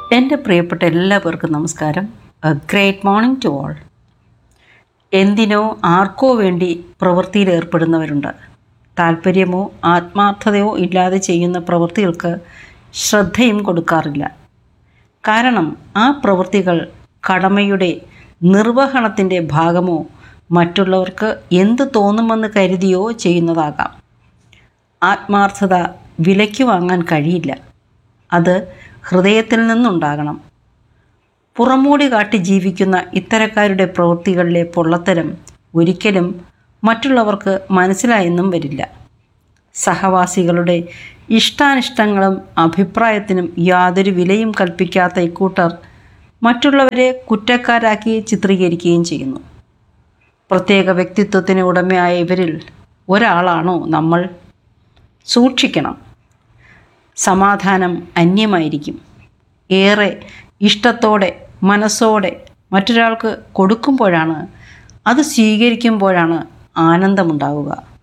എൻ്റെ പ്രിയപ്പെട്ട എല്ലാവർക്കും നമസ്കാരം a great morning to all എന്തിനോ ആർക്കോ വേണ്ടി പ്രവൃത്തിയിൽ ഏർപ്പെടുന്നവരുണ്ട് താല്പര്യമോ ആത്മാർത്ഥതയോ ഇല്ലാതെ ചെയ്യുന്ന പ്രവൃത്തികൾക്ക് ശ്രദ്ധയും കൊടുക്കാറില്ല കാരണം ആ പ്രവൃത്തികൾ കടമയുടെ നിർവഹണത്തിൻ്റെ ഭാഗമോ മറ്റുള്ളവർക്ക് എന്ത് തോന്നുമെന്ന് കരുതിയോ ചെയ്യുന്നതാകാം ആത്മാർത്ഥത വിലയ്ക്ക് വാങ്ങാൻ കഴിയില്ല അത് ഹൃദയത്തിൽ നിന്നുണ്ടാകണം പുറമോടി കാട്ടി ജീവിക്കുന്ന ഇത്തരക്കാരുടെ പ്രവൃത്തികളിലെ പൊള്ളത്തരം ഒരിക്കലും മറ്റുള്ളവർക്ക് മനസ്സിലായെന്നും വരില്ല സഹവാസികളുടെ ഇഷ്ടാനിഷ്ടങ്ങളും അഭിപ്രായത്തിനും യാതൊരു വിലയും കൽപ്പിക്കാത്ത ഇക്കൂട്ടർ മറ്റുള്ളവരെ കുറ്റക്കാരാക്കി ചിത്രീകരിക്കുകയും ചെയ്യുന്നു പ്രത്യേക വ്യക്തിത്വത്തിന് ഉടമയായ ഇവരിൽ ഒരാളാണോ നമ്മൾ സൂക്ഷിക്കണം സമാധാനം അന്യമായിരിക്കും ഏറെ ഇഷ്ടത്തോടെ മനസ്സോടെ മറ്റൊരാൾക്ക് കൊടുക്കുമ്പോഴാണ് അത് സ്വീകരിക്കുമ്പോഴാണ് ആനന്ദമുണ്ടാവുക